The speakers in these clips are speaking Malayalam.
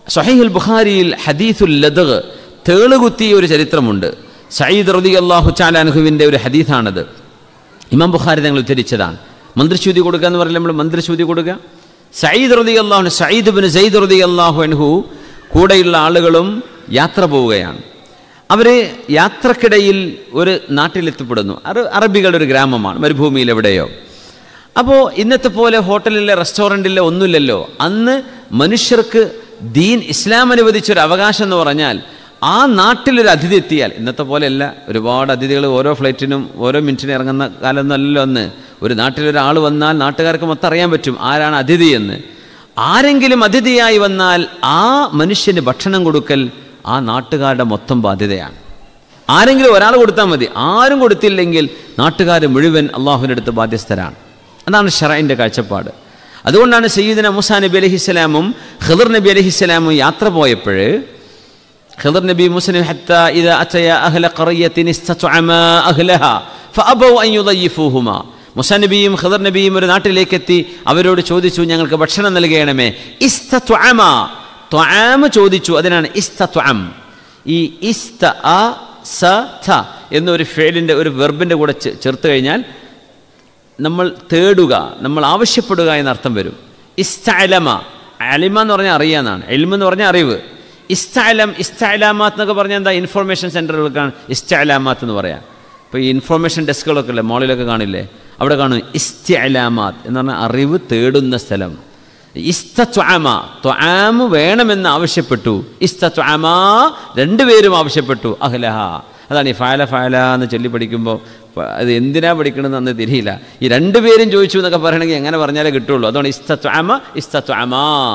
സഹീഹുൽ ബുഖാരിയിൽ ഹദീസുൽ ലദഗ് തേളുകുത്തിയ ഒരു ചരിത്രമുണ്ട് സയ്യിദ് റതി അള്ളാഹു ചാലാൻഹുവിൻ്റെ ഒരു ഹദീസാണത് ഇമാം ബുഖാരി ഞങ്ങൾ ഉദ്ധരിച്ചതാണ് മന്ത്രിശൂതി കൊടുക്കുക എന്ന് പറയുമ്പോൾ നമ്മൾ മന്ത്രിശൂതി കൊടുക്കുക സയ്യിദ് റതി അള്ളാഹു സയ്യിദ് ബിൻ സയ്യിദ് റതി അള്ളാഹു അൻഹു കൂടെയുള്ള ആളുകളും യാത്ര പോവുകയാണ് അവർ യാത്രക്കിടയിൽ ഒരു നാട്ടിലെത്തിപ്പെടുന്നു അത് അറബികളുടെ ഒരു ഗ്രാമമാണ് മരുഭൂമിയിൽ എവിടെയോ അപ്പോൾ ഇന്നത്തെ പോലെ ഹോട്ടലിലെ റെസ്റ്റോറൻറ്റിലെ ഒന്നുമില്ലല്ലോ അന്ന് മനുഷ്യർക്ക് ദീൻ ഇസ്ലാം അനുവദിച്ചൊരു അവകാശം എന്ന് പറഞ്ഞാൽ ആ നാട്ടിലൊരു അതിഥി എത്തിയാൽ ഇന്നത്തെ പോലെയല്ല ഒരുപാട് അതിഥികൾ ഓരോ ഫ്ലൈറ്റിനും ഓരോ മിനിറ്റിനും ഇറങ്ങുന്ന കാലമൊന്നുമല്ലല്ലോ അന്ന് ഒരു നാട്ടിലൊരാൾ വന്നാൽ നാട്ടുകാർക്ക് മൊത്തം അറിയാൻ പറ്റും ആരാണ് അതിഥി എന്ന് ആരെങ്കിലും അതിഥിയായി വന്നാൽ ആ മനുഷ്യന് ഭക്ഷണം കൊടുക്കൽ ആ നാട്ടുകാരുടെ മൊത്തം ബാധ്യതയാണ് ആരെങ്കിലും ഒരാൾ കൊടുത്താൽ മതി ആരും കൊടുത്തില്ലെങ്കിൽ നാട്ടുകാർ മുഴുവൻ അള്ളാഹുവിൻ്റെ അടുത്ത് ബാധ്യസ്ഥരാണ് അതാണ് ഷറൈൻ്റെ കാഴ്ചപ്പാട് അതുകൊണ്ടാണ് സയ്യിദിന മുസാ നബി അലഹിസ്സലാമും ഖദർ നബി അലഹിസ്സലാമും യാത്ര പോയപ്പോൾ ഖദർ നബി മുസ്ലിം حتى إذا أتيا أهل قرية استطعما أهلها فأبوا أن يضيفوهما മുസാ നബിയും ഖദർ നബിയും ഒരു നാട്ടിലേക്ക് എത്തി അവരോട് ചോദിച്ചു ഞങ്ങൾക്ക് ഭക്ഷണം നൽകണമേ ഇസ്തത്വഅമ ത്വആമ് ചോദിച്ചു അതിനാണ് ഇസ്തത്വഅം ഈ ഇസ്ത അ സ ഥ എന്നൊരു ഫേലിൻ്റെ ഒരു വെർബിൻ്റെ കൂടെ ചേ- ചേർത്ത് കഴിഞ്ഞാൽ നമ്മൾ തേടുക നമ്മൾ ആവശ്യപ്പെടുക എന്നർത്ഥം വരും ഇസ്തലമ അലിമ എന്ന് പറഞ്ഞാൽ അറിയാന്നാണ് എൽമ എന്ന് പറഞ്ഞാൽ അറിവ് ഇസ്തലം ഇസ്തലാമാത്ത് എന്നൊക്കെ പറഞ്ഞാൽ എന്താ ഇൻഫർമേഷൻ സെൻറ്ററുകൾക്കാണ് ഇസ്തലാമാത്ത് എന്ന് പറയാം ഇപ്പോൾ ഈ ഇൻഫർമേഷൻ ഡെസ്കുകളൊക്കെ ഇല്ലേ മോളിലൊക്കെ കാണില്ലേ അവിടെ കാണും ഇസ്തലാമാത്ത് എന്ന് പറഞ്ഞാൽ അറിവ് തേടുന്ന സ്ഥലം ഇസ്തത്വമ ത്വആമ് വേണമെന്ന് ആവശ്യപ്പെട്ടു ഇസ്തത്വമ രണ്ടുപേരും ആവശ്യപ്പെട്ടു അഹ്ലഹ അതാണ് ഈ ഫാല ഫാല എന്ന് ചൊല്ലി പഠിക്കുമ്പോൾ പ- അത് എന്തിനാ പഠിക്കണമെന്ന് അന്ന് തിരിയില്ല ഈ രണ്ടുപേരും ചോദിച്ചു എന്നൊക്കെ പറയണമെങ്കിൽ എങ്ങനെ പറഞ്ഞാലേ കിട്ടുള്ളൂ അതുകൊണ്ട് ഇസ്തത്വമ ഇസ്തത്വമ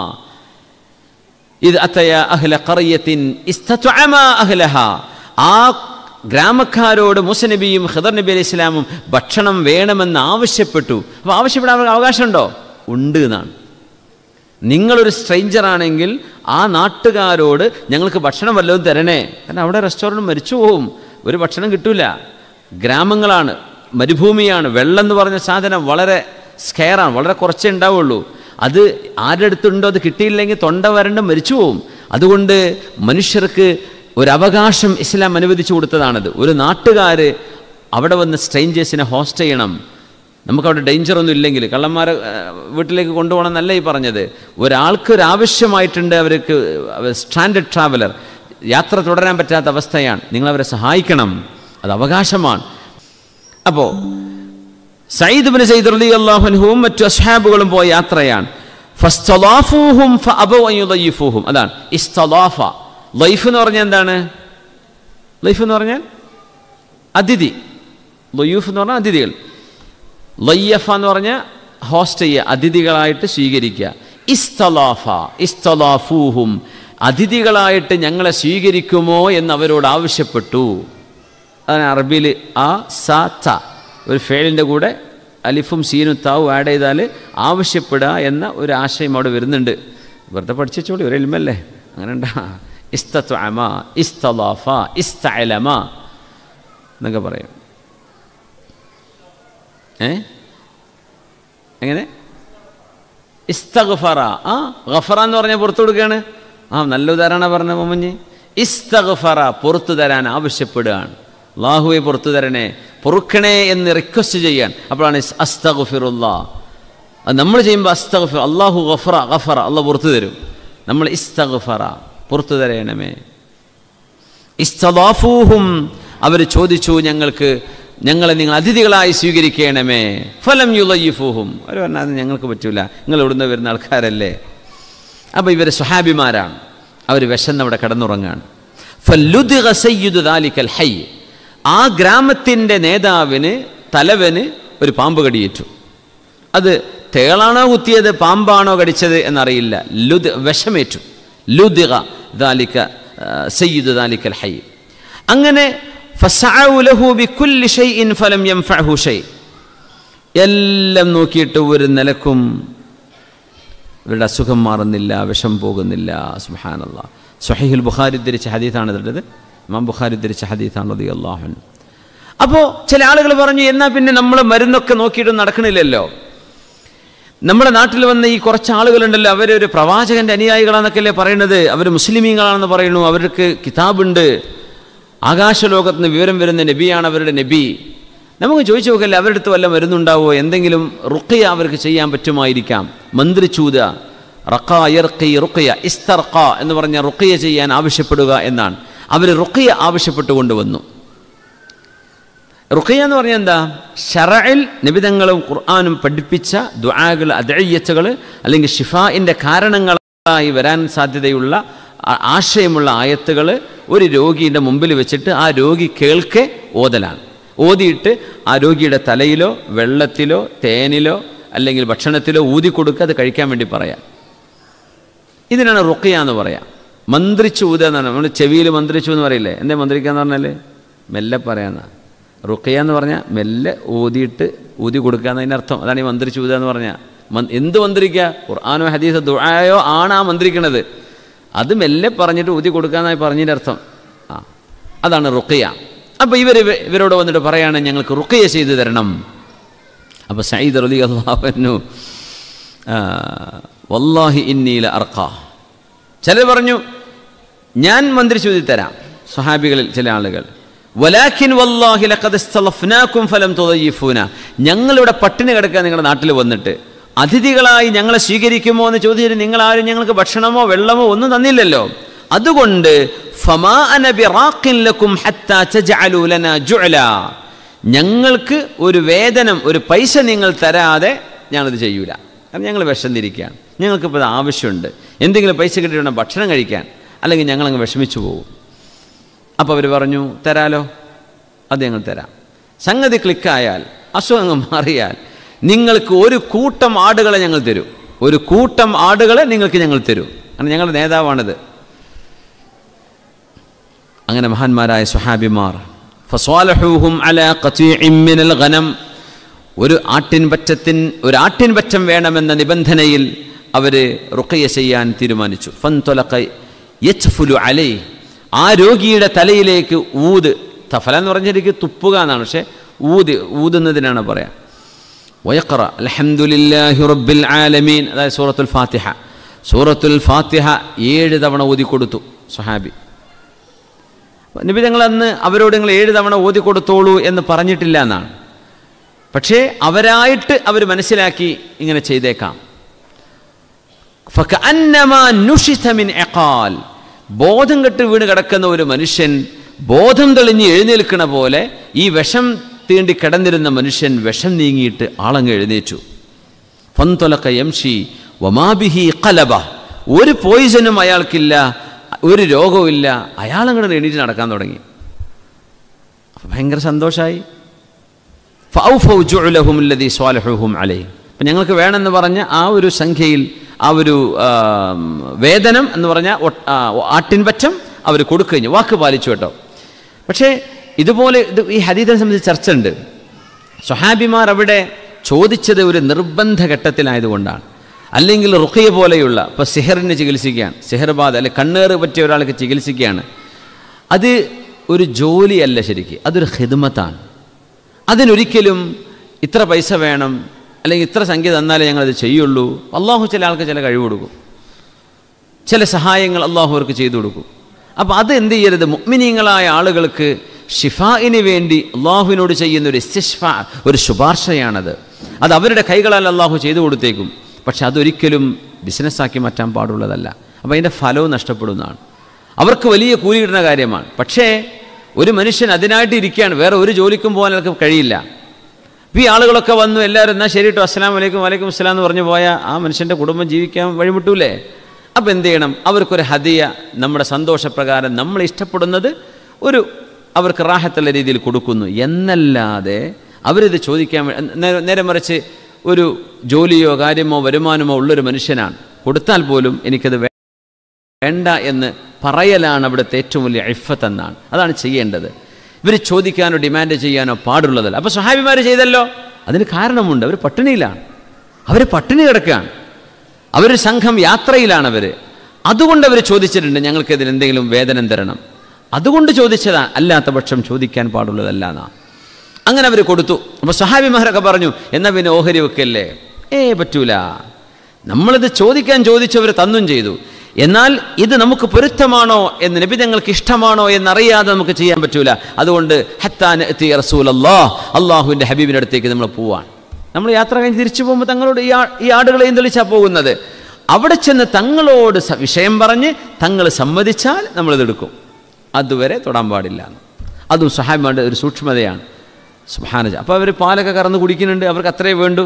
ഇത് അത്തയ അഹ്ല ഖറിയത്തിൻ ഇസ്തത്വമ അഹ്ലഹ ആ ഗ്രാമക്കാരോട് മൂസ നബിയും ഖദർ നബി അലൈഹി ഇസ്ലാമും ഭക്ഷണം വേണമെന്ന് ആവശ്യപ്പെട്ടു അപ്പോൾ ആവശ്യപ്പെടാൻ അവർക്ക് അവകാശമുണ്ടോ ഉണ്ട് എന്നാണ് നിങ്ങളൊരു സ്ട്രെയിഞ്ചർ ആണെങ്കിൽ ആ നാട്ടുകാരോട് ഞങ്ങൾക്ക് ഭക്ഷണം വല്ലതും തരണേ കാരണം അവിടെ റെസ്റ്റോറൻറ്റ് മരിച്ചു പോവും ഒരു ഭക്ഷണം കിട്ടൂല ഗ്രാമങ്ങളാണ് മരുഭൂമിയാണ് വെള്ളം എന്ന് പറഞ്ഞ സാധനം വളരെ സ്കെയറാണ് വളരെ കുറച്ചേ ഉണ്ടാവുള്ളൂ അത് ആരുടെ അടുത്തുണ്ടോ അത് കിട്ടിയില്ലെങ്കിൽ തൊണ്ട വരണ്ട് മരിച്ചു പോവും അതുകൊണ്ട് മനുഷ്യർക്ക് ഒരവകാശം ഇസ്ലാം അനുവദിച്ചു കൊടുത്തതാണത് ഒരു നാട്ടുകാർ അവിടെ വന്ന് സ്ട്രെയിഞ്ചേഴ്സിനെ ഹോസ്റ്റ് ചെയ്യണം നമുക്കവിടെ ഡേഞ്ചർ ഒന്നും ഇല്ലെങ്കിൽ കള്ളന്മാരെ ഏഹ്, വീട്ടിലേക്ക് കൊണ്ടുപോകണം എന്നല്ല ഈ പറഞ്ഞത് ഒരാൾക്ക് ഒരു ആവശ്യമായിട്ടുണ്ട് അവർക്ക് സ്റ്റാൻഡേർഡ് ട്രാവലർ യാത്ര തുടരാൻ പറ്റാത്ത അവസ്ഥയാണ് നിങ്ങളവരെ സഹായിക്കണം അത് അവകാശമാണ് അപ്പോൾ സയ്യിദ് ബിൻ സയ്യിദ് റലി അള്ളാഹുൻഹുവും മറ്റു അസ്ഹാബുകളും പോയ യാത്രയാണ് ഫസ്തലാഫൂഹും ഫഅബൗ അൻ യുദയ്യിഫൂഹും അതാണ് ഇസ്തലാഫ ലൈഫ് എന്ന് പറഞ്ഞാൽ എന്താണ് ലൈഫ് എന്ന് പറഞ്ഞാൽ അതിഥി ലൊയ്യൂഫ് എന്ന് പറഞ്ഞാൽ അതിഥികൾ ലയ്യഫ എന്ന് പറഞ്ഞാൽ ഹോസ്റ്റ് ചെയ്യുക അതിഥികളായിട്ട് സ്വീകരിക്കുക ഇസ്തലാഫ ഇസ്തലാഫൂഹും അതിഥികളായിട്ട് ഞങ്ങളെ സ്വീകരിക്കുമോ എന്ന് അവരോട് ആവശ്യപ്പെട്ടു അതാണ് അറബിയിൽ ആ സ ത ഒരു ഫേലിൻ്റെ കൂടെ അലിഫും സീനും താവും ആഡ് ചെയ്താൽ ആവശ്യപ്പെടുക എന്ന ഒരു ആശയം അവിടെ വരുന്നുണ്ട് വെറുതെ പഠിച്ചോളി ഒരു എൽമല്ലേ അങ്ങനെ ഉണ്ടാ ഇസ്തത്വമ ഇസ്തലാഫ ഇസ്തലമ എന്നൊക്കെ പറയും ഏ എങ്ങനെ ഇസ്തഗ്ഫറ ആ ഗഫറ എന്ന് പറഞ്ഞാൽ പുറത്തു കൊടുക്കുകയാണ് ആ നല്ല ഉദാഹരണം പറഞ്ഞ മമ്മഞ്ഞ് ഇസ്തഗ്ഫറ പുറത്തു തരാൻ ആവശ്യപ്പെടുകയാണ് അള്ളാഹുവെ പുറത്തു തരണേ പൊറുക്കണേ എന്ന് റിക്വസ്റ്റ് ചെയ്യാൻ അപ്പോഴാണ് ഇസ് അസ്തഗ്ഫിറുല്ലാ അത് നമ്മൾ ചെയ്യുമ്പോൾ അസ്തഗ്ഫിർ അള്ളാഹു ഗഫറ ഗഫറ അള്ളാഹ് പുറത്തു തരും നമ്മൾ ഇസ്തഗ്ഫറ പുറത്തു തരയണമേ ഇസ്തദാഫൂഹും അവർ ചോദിച്ചു ഞങ്ങൾക്ക് ഞങ്ങളെ നിങ്ങൾ അതിഥികളായി സ്വീകരിക്കണമേ ഫലം യുലയ്യഫൂഹും അവർ പറഞ്ഞാൽ അത് ഞങ്ങൾക്ക് പറ്റൂല നിങ്ങൾ ഇവിടുന്ന് വരുന്ന ആൾക്കാരല്ലേ അപ്പോൾ ഇവർ സ്വഹാബിമാരാണ് അവർ വിശന്നവിടെ കിടന്നുറങ്ങാണ് ഫല്ലുദിഗ സയ്യിദു ദാലിക്കൽ ഹൈ ആ ഗ്രാമത്തിൻ്റെ നേതാവിന് തലവന് ഒരു പാമ്പ് കടിയേറ്റു അത് തേളാണോ കുത്തിയത് പാമ്പാണോ കടിച്ചത് എന്നറിയില്ല ലുദ് വിഷമേറ്റു ലുദിക ദാലിക്ക ആ, സയ്യിദു ദാലിക്കൽ ഹൈ അങ്ങനെ ഫസഅഉ ലഹു ബികുല്ലി ഷൈഇൻ ഫലം യൻഫഅഹു ഷൈ എല്ലാം നോക്കിയിട്ട് ഒരു നിലക്കും ഇവരുടെ അസുഖം മാറുന്നില്ല വിഷം പോകുന്നില്ല സുഹാനല്ല സുഹൈഹുൽ ബുഖാരി ധരിച്ച ഹദീത്താണ് ഇതുള്ളത് ഇമാം ബുഖാരി ധരിച്ച ഹദീത്താണ് റതി അള്ളാഹുൻ അപ്പോൾ ചില ആളുകൾ പറഞ്ഞു എന്നാൽ പിന്നെ നമ്മൾ മരുന്നൊക്കെ നോക്കിയിട്ട് നടക്കണില്ലല്ലോ നമ്മുടെ നാട്ടിൽ വന്ന ഈ കുറച്ച് ആളുകളുണ്ടല്ലോ അവരൊരു പ്രവാചകന്റെ അനുയായികളാണെന്നൊക്കെയല്ലേ പറയുന്നത് അവർ മുസ്ലിമീങ്ങളാണെന്ന് പറയുന്നു അവർക്ക് കിതാബുണ്ട് ആകാശലോകത്ത് നിന്ന് വിവരം വരുന്ന നബിയാണ് അവരുടെ നബി നമുക്ക് ചോദിച്ചു നോക്കല്ലേ അവരുടെ അടുത്ത് വല്ലതും വരുന്നുണ്ടാവോ എന്തെങ്കിലും റുക്കയ അവർക്ക് ചെയ്യാൻ പറ്റുമായിരിക്കാം മന്ത്രിച്ചൂത റക്ക ഇർക്കി റുക്കയ ഇസ്തർക്ക എന്ന് പറഞ്ഞ റുക്കയ ചെയ്യാൻ ആവശ്യപ്പെടുക എന്നാണ് അവർ റുക്കയ ആവശ്യപ്പെട്ടുകൊണ്ട് വന്നു റുഖയ എന്ന് പറഞ്ഞാൽ എന്താ ഷറയിൽ നിബിതങ്ങളും ഖുർആാനും പഠിപ്പിച്ച ദുആകൾ അദയ്യത്തുകൾ അല്ലെങ്കിൽ ഷിഫായിൻ്റെ കാരണങ്ങളായി വരാൻ സാധ്യതയുള്ള ആ- ആശയമുള്ള ആയത്തുകൾ ഒരു രോഗിയുടെ മുമ്പിൽ വെച്ചിട്ട് ആ രോഗി കേൾക്കെ ഓതലാണ് ഓതിയിട്ട് ആ രോഗിയുടെ തലയിലോ വെള്ളത്തിലോ തേനിലോ അല്ലെങ്കിൽ ഭക്ഷണത്തിലോ ഊതി കൊടുക്കുക അത് കഴിക്കാൻ വേണ്ടി പറയാം ഇതിനാണ് റുഖിയ എന്ന് പറയാം മന്ത്രിച്ചു ഊതുക എന്നാണ് നമ്മൾ ചെവിയിൽ മന്ത്രിച്ചു എന്ന് പറയില്ലേ എന്തേ മന്ത്രിക്കുക എന്ന് പറഞ്ഞാൽ മെല്ലെ പറയാന്ന റുഖിയ എന്ന് പറഞ്ഞാൽ മെല്ലെ ഊതിയിട്ട് ഊതി കൊടുക്കുക എന്നതിൻ്റെ അർത്ഥം അതാണ് ഈ മന്ത്രിച്ചു ഊതുക എന്ന് പറഞ്ഞാൽ മൻ- എന്ത് മന്ത്രിക്കുക ഖുർആാനോ ഹദീസോ ദുആയോ ആണ് ആ മന്ത്രിക്കണത് അത് മെല്ലെ പറഞ്ഞിട്ട് ഊതി കൊടുക്കുക എന്നായി പറഞ്ഞതിൻ്റെ അർത്ഥം ആ അതാണ് റുഖിയ അപ്പോൾ ഇവർ ഇവരോട് വന്നിട്ട് പറയാണ് ഞങ്ങൾക്ക് റുഖിയ ചെയ്തു തരണം അപ്പോൾ സയ്യിദ് റലി അള്ളാഹു വല്ലാഹി ഇന്നീല അർക്ക ചിലർ പറഞ്ഞു ഞാൻ മന്ത്രിച്ചു തരാം സ്വഹാബികളിൽ ചില ആളുകൾ വലാഖിൻ വല്ലാഹി ലഖദ് ഇസ്തലഫ്നാകും ഫലം തുദയ്യിഫൂന ഞങ്ങളിവിടെ പട്ടിണി കിടക്കാൻ നിങ്ങളുടെ നാട്ടിൽ വന്നിട്ട് അതിഥികളായി ഞങ്ങളെ സ്വീകരിക്കുമോ എന്ന് ചോദിച്ചിട്ട് നിങ്ങൾ ആരും ഞങ്ങൾക്ക് ഭക്ഷണമോ വെള്ളമോ ഒന്നും തന്നില്ലല്ലോ അതുകൊണ്ട് ഫമാ അന ബിറാഖിൻ ലക്കും ഹത്താ തജ്അലൂ ലനാ ജുഅലാ ഞങ്ങൾക്ക് ഒരു വേതനം ഒരു പൈസ നിങ്ങൾ തരാതെ ഞങ്ങളിത് ചെയ്യൂല കാരണം ഞങ്ങൾ വിശന്നിരിക്കുകയാണ് ഞങ്ങൾക്കിപ്പോൾ ഇത് ആവശ്യമുണ്ട് എന്തെങ്കിലും പൈസ കിട്ടിയിട്ട് ഭക്ഷണം കഴിക്കാൻ അല്ലെങ്കിൽ ഞങ്ങളങ്ങ് വിഷമിച്ചു പോകും അപ്പോൾ അവർ പറഞ്ഞു തരാലോ അത് ഞങ്ങൾ തരാം സംഗതി ക്ലിക്കായാൽ അസുഖങ്ങൾ മാറിയാൽ നിങ്ങൾക്ക് ഒരു കൂട്ടം ആടുകളെ ഞങ്ങൾ തരും ഒരു കൂട്ടം ആടുകളെ നിങ്ങൾക്ക് ഞങ്ങൾ തരും കാരണം ഞങ്ങളുടെ നേതാവാണിത് അങ്ങനെ മഹാന്മാരായ സുഹാബിമാർ ഫസ്വാലഹൂഹും അല ഖതീഇൻ മിനൽ ഗനം ഒരു ആട്ടിൻപറ്റത്തിൻ ഒരു ആട്ടിൻപറ്റം വേണമെന്ന നിബന്ധനയിൽ അവർ റുഖയ ചെയ്യാൻ തീരുമാനിച്ചു ഫൻതൊലഖ യച്ഫുലു അലൈ ആ രോഗിയുടെ തലയിലേക്ക് ഊത് തഫല എന്ന് പറഞ്ഞിരിക്കും തുപ്പുക എന്നാണ് പക്ഷേ ഊത് ഊതുന്നതിനാണ് പറയാം വയക്കറ അൽഹംദുലില്ലാഹി റബ്ബിൽ ആലമീൻ അതായത് സൂറത്തുൽ ഫാത്തിഹ സൂറത്തുൽ ഫാത്തിഹ ഏഴ് തവണ ഊതി കൊടുത്തു സഹാബി നബി ഞങ്ങൾ അന്ന് അവരോട് നിങ്ങൾ ഏഴ് തവണ ഓതി കൊടുത്തോളൂ എന്ന് പറഞ്ഞിട്ടില്ല എന്നാണ് പക്ഷേ അവരായിട്ട് അവർ മനസ്സിലാക്കി ഇങ്ങനെ ചെയ്തേക്കാം ഫകഅന്നമാ നുഷിത മിൻ ഇഖാൽ. ബോധം കെട്ട് വീണ് കിടക്കുന്ന ഒരു മനുഷ്യൻ ബോധം തെളിഞ്ഞ് എഴുന്നേൽക്കണ പോലെ ഈ വിഷം തീണ്ടി കിടന്നിരുന്ന മനുഷ്യൻ വിഷം നീങ്ങിയിട്ട് ആളങ്ങ് എഴുന്നേറ്റു ഫന്തൊലക്ക യംഷി വമാബിഹി കലബ ഒരു പോയിസനും അയാൾക്കില്ല ഒരു രോഗവുമില്ല അയാളങ്ങോട്ട് എണീറ്റ് നടക്കാൻ തുടങ്ങി അപ്പൊ ഭയങ്കര സന്തോഷമായി അപ്പം ഞങ്ങൾക്ക് വേണമെന്ന് പറഞ്ഞ ആ ഒരു സംഖ്യയിൽ ആ ഒരു ആ, വേതനം എന്ന് പറഞ്ഞ ഒ- ആ, ആട്ടിൻപറ്റം അവർ കൊടുക്കഴിഞ്ഞു വാക്ക് പാലിച്ചു കേട്ടോ പക്ഷേ ഇതുപോലെ ഇത് ഈ ഹദീദിനെ സംബന്ധിച്ച് ചർച്ച ഉണ്ട് സ്വഹാബിമാർ അവിടെ ചോദിച്ചത് ഒരു നിർബന്ധ ഘട്ടത്തിലായതുകൊണ്ടാണ് അല്ലെങ്കിൽ റുഖിയ പോലെയുള്ള ഇപ്പോൾ സിഹറിന് ചികിത്സിക്കുകയാണ് സിഹർബാദ് അല്ലെ കണ്ണേറ് പറ്റിയ ഒരാൾക്ക് ചികിത്സിക്കുകയാണ് അത് ഒരു ജോലിയല്ല ശരിക്ക് അതൊരു ഹിദ്മത്താണ് അതിനൊരിക്കലും ഇത്ര പൈസ വേണം അല്ലെങ്കിൽ ഇത്ര സംഖ്യ തന്നാലേ ഞങ്ങളത് ചെയ്യുള്ളൂ അള്ളാഹു ചില ആൾക്ക് ചില കഴിവ് കൊടുക്കും ചില സഹായങ്ങൾ അള്ളാഹു അവർക്ക് ചെയ്തു കൊടുക്കും അപ്പോൾ അത് എന്ത് ചെയ്യരുത് മുഗ്മിനീങ്ങളായ ആളുകൾക്ക് ഷിഫായിന് വേണ്ടി അള്ളാഹുവിനോട് ചെയ്യുന്ന ഒരു ഇസ്തിഷ്ഫ ഒരു ശുപാർശയാണത് അത് അവരുടെ കൈകളാൽ അള്ളാഹു ചെയ്തു കൊടുത്തേക്കും പക്ഷെ അതൊരിക്കലും ബിസിനസ്സാക്കി മാറ്റാൻ പാടുള്ളതല്ല അപ്പോൾ അതിൻ്റെ ഫലവും നഷ്ടപ്പെടുന്നതാണ് അവർക്ക് വലിയ കൂലി കിട്ടുന്ന കാര്യമാണ് പക്ഷേ ഒരു മനുഷ്യൻ അതിനായിട്ട് ഇരിക്കുകയാണ് വേറെ ഒരു ജോലിക്കും പോകാൻ അവർക്ക് കഴിയില്ല ഇപ്പോൾ ഈ ആളുകളൊക്കെ വന്നു എല്ലാവരും എന്നാൽ ശരി കേട്ടോ അസ്സലാം വലൈക്കും വലൈക്കും അസ്സലാം എന്ന് പറഞ്ഞു പോയാൽ ആ മനുഷ്യൻ്റെ കുടുംബം ജീവിക്കാൻ വഴിമുട്ടൂലേ അപ്പോൾ എന്ത് ചെയ്യണം അവർക്കൊരു ഹദിയ നമ്മുടെ സന്തോഷപ്രകാരം നമ്മൾ ഇഷ്ടപ്പെടുന്നത് ഒരു അവർക്ക് റാഹത്തുള്ള രീതിയിൽ കൊടുക്കുന്നു എന്നല്ലാതെ അവരിത് ചോദിക്കാൻ വേ- നേ- നേരെ മറിച്ച് ഒരു ജോലിയോ കാര്യമോ വരുമാനമോ ഉള്ളൊരു മനുഷ്യനാണ് കൊടുത്താൽ പോലും എനിക്കത് വേ- വേണ്ട എന്ന് പറയലാണ് അവിടുത്തെ ഏറ്റവും വലിയ ഇഫത്ത് എന്നാണ് അതാണ് ചെയ്യേണ്ടത് ഇവർ ചോദിക്കാനോ ഡിമാൻഡ് ചെയ്യാനോ പാടുള്ളതല്ല അപ്പോൾ സഹാബിമാർ ചെയ്തല്ലോ അതിന് കാരണമുണ്ട് അവർ പട്ടിണിയിലാണ് അവർ പട്ടിണി കിടക്കുകയാണ് അവർ സംഘം യാത്രയിലാണ് അവർ അതുകൊണ്ട് അവർ ചോദിച്ചിട്ടുണ്ട് ഞങ്ങൾക്ക് ഇതിന് എന്തെങ്കിലും വേതനം തരണം അതുകൊണ്ട് ചോദിച്ചതാ അല്ലാത്ത പക്ഷം ചോദിക്കാൻ പാടുള്ളതല്ല എന്നാ അങ്ങനെ അവർ കൊടുത്തു അപ്പോൾ സഹാബിമാരൊക്കെ പറഞ്ഞു എന്നാൽ പിന്നെ ഓഹരി വെക്കല്ലേ ഏ പറ്റൂല നമ്മളിത് ചോദിക്കാൻ ചോദിച്ചവർ തന്നും ചെയ്തു എന്നാൽ ഇത് നമുക്ക് പൊരുത്തമാണോ എന്ന് നബി ഞങ്ങൾക്ക് ഇഷ്ടമാണോ എന്നറിയാതെ നമുക്ക് ചെയ്യാൻ പറ്റൂല അതുകൊണ്ട് ഹത്താൻ എത്തി റസൂൽ അള്ളാഹ് അള്ളാഹുവിൻ്റെ ഹബീബിൻ്റെ അടുത്തേക്ക് നമ്മൾ പോവാൻ നമ്മൾ യാത്ര കഴിഞ്ഞ് തിരിച്ചു പോകുമ്പോൾ തങ്ങളോട് ഈ ആ- ഈ ആടുകളെയും തെളിച്ചാണ് പോകുന്നത് അവിടെ ചെന്ന് തങ്ങളോട് സ- വിഷയം പറഞ്ഞ് തങ്ങൾ സമ്മതിച്ചാൽ നമ്മളിതെടുക്കും അതുവരെ തൊടാൻ പാടില്ല എന്ന്. അതും സഹാബിമാരുടെ ഒരു സൂക്ഷ്മതയാണ് സുഹാനജ അപ്പോൾ അവർ പാലൊക്കെ കറന്ന് കുടിക്കുന്നുണ്ട് അവർക്ക് അത്രേ വേണ്ടൂ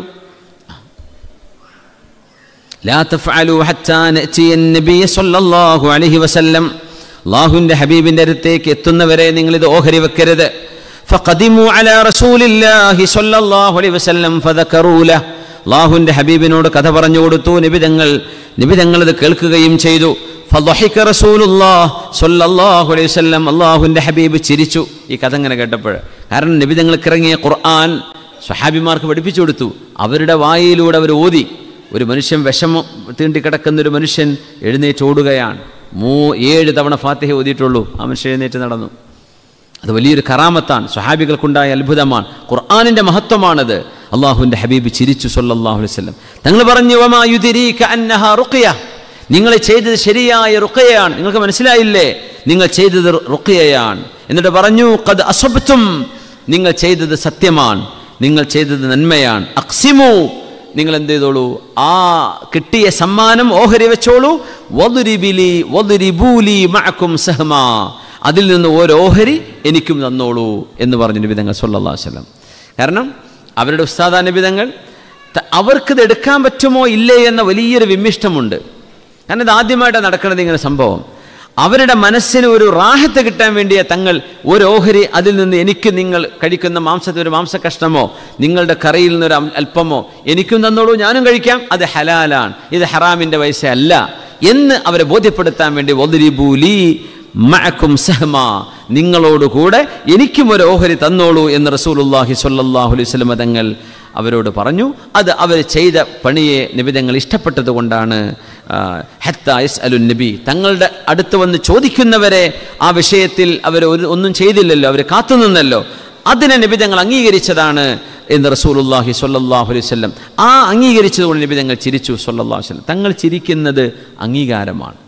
لا تفعلوا حتى نأتي النبي صلى الله عليه وسلم അള്ളാഹുവിൻ്റെ ഹബീബിൻ്റെ അടുത്തേക്ക് എത്തുന്നവരെ നിങ്ങൾ ഇത് ഓഹരി വെക്കരുത് فقدموا على رسول الله صلى الله عليه وسلم فذكروا له അള്ളാഹുവിൻ്റെ ഹബീബിനോട് കഥ പറഞ്ഞു കൊടുത്തു നിബിതങ്ങൾ നിബിതങ്ങൾ ഇത് കേൾക്കുകയും ചെയ്തു فضحك رسول الله صلى الله عليه وسلم അള്ളാഹുവിൻ്റെ ഹബീബ് ചിരിച്ചു ഈ കഥ ഇങ്ങനെ കേട്ടപ്പോൾ കാരണം നിബിതങ്ങൾക്ക് ഇറങ്ങിയ ഖുർആൻ സ്വഹാബിമാർക്ക് പഠിപ്പിച്ചു കൊടുത്തു അവരുടെ വായിലൂടെ അവർ ഓതി ഒരു മനുഷ്യൻ വിഷമം തീണ്ടിക്കിടക്കുന്ന ഒരു മനുഷ്യൻ എഴുന്നേറ്റ് ഓടുകയാണ് മൂ ഏഴ് തവണ ഫാത്തിഹ ഓതിയിട്ടുള്ളൂ ആ മനുഷ്യൻ എഴുന്നേറ്റ് നടന്നു അത് വലിയൊരു കറാമത്താണ് സ്വഹാബികൾക്കുണ്ടായ അത്ഭുതമാണ് ഖുർആാനിൻ്റെ മഹത്വമാണത് അള്ളാഹുവിൻ്റെ ഹബീബ് ചിരിച്ചു സല്ലല്ലാഹു അലൈഹി വസല്ലം തങ്ങൾ പറഞ്ഞു "വമാ യുദ്രീക അന്നഹാ റുഖ്യ നിങ്ങൾ ചെയ്തത് ശരിയായ റുഖയാണ് നിങ്ങൾക്ക് മനസ്സിലായില്ലേ നിങ്ങൾ ചെയ്തത് റുഖയാണ് എന്നിട്ട് പറഞ്ഞു ഖദ് അസബ്തും നിങ്ങൾ ചെയ്തത് സത്യമാണ് നിങ്ങൾ ചെയ്തത് നന്മയാണ് അക്സിമു നിങ്ങൾ എന്ത് ചെയ്തോളൂ ആ കിട്ടിയ സമ്മാനം ഓഹരി വെച്ചോളൂ വദുരിബിലി വദുരിബൂലി മഅക്കും സഹ്മാ അതിൽ നിന്ന് ഓരോ ഓഹരി എനിക്കും തന്നോളൂ എന്ന് പറഞ്ഞു നിബിതങ്ങൾ സല്ലല്ലാഹു അലൈഹി വസല്ലം കാരണം അവരുടെ ഉസ്താദ നിബിതങ്ങൾ അവർക്കിത് എടുക്കാൻ പറ്റുമോ ഇല്ലേ എന്ന വലിയൊരു വിമ്മിഷ്ടമുണ്ട് കാരണം ഇത് ആദ്യമായിട്ടാണ് നടക്കുന്നത് ഇങ്ങനെ സംഭവം അവരുടെ മനസ്സിന് ഒരു റാഹത്ത് കിട്ടാൻ വേണ്ടിയ തങ്ങൾ ഒരു ഓഹരി അതിൽ നിന്ന് എനിക്ക് നിങ്ങൾ കഴിക്കുന്ന മാംസത്തിൽ ഒരു മാംസകഷ്ണമോ നിങ്ങളുടെ കറിയിൽ നിന്നൊരു അം- അല്പമോ എനിക്കും തന്നോളൂ ഞാനും കഴിക്കാം അത് ഹലാലാണ് ഇത് ഹറാമിൻ്റെ പൈസ അല്ല എന്ന് അവരെ ബോധ്യപ്പെടുത്താൻ വേണ്ടി ഒതിരിബൂലി മഅക്കും സഹമ നിങ്ങളോടുകൂടെ എനിക്കും ഒരു ഓഹരി തന്നോളൂ എന്ന് റസൂലുള്ളാഹി സ്വല്ലല്ലാഹു അലൈഹി വസല്ലം തങ്ങൾ അവരോട് പറഞ്ഞു അത് അവർ ചെയ്ത പണിയെ നിബിതങ്ങൾ ഇഷ്ടപ്പെട്ടത് കൊണ്ടാണ് ഹത്തായസ് അലു നബി തങ്ങളുടെ അടുത്ത് വന്ന് ചോദിക്കുന്നവരെ ആ വിഷയത്തിൽ അവർ ഒരു ഒന്നും ചെയ്തില്ലല്ലോ അവർ കാത്തുനിന്നല്ലോ അതിനെ നിബിതങ്ങൾ അംഗീകരിച്ചതാണ് എന്ന് റസൂലുള്ളാഹി സ്വല്ലല്ലാഹു അലൈഹി വസല്ലം ആ അംഗീകരിച്ചതുകൊണ്ട് നിബിതങ്ങൾ ചിരിച്ചു സ്വല്ലല്ലാഹു അലൈഹി വസല്ലം തങ്ങൾ ചിരിക്കുന്നത് അംഗീകാരമാണ്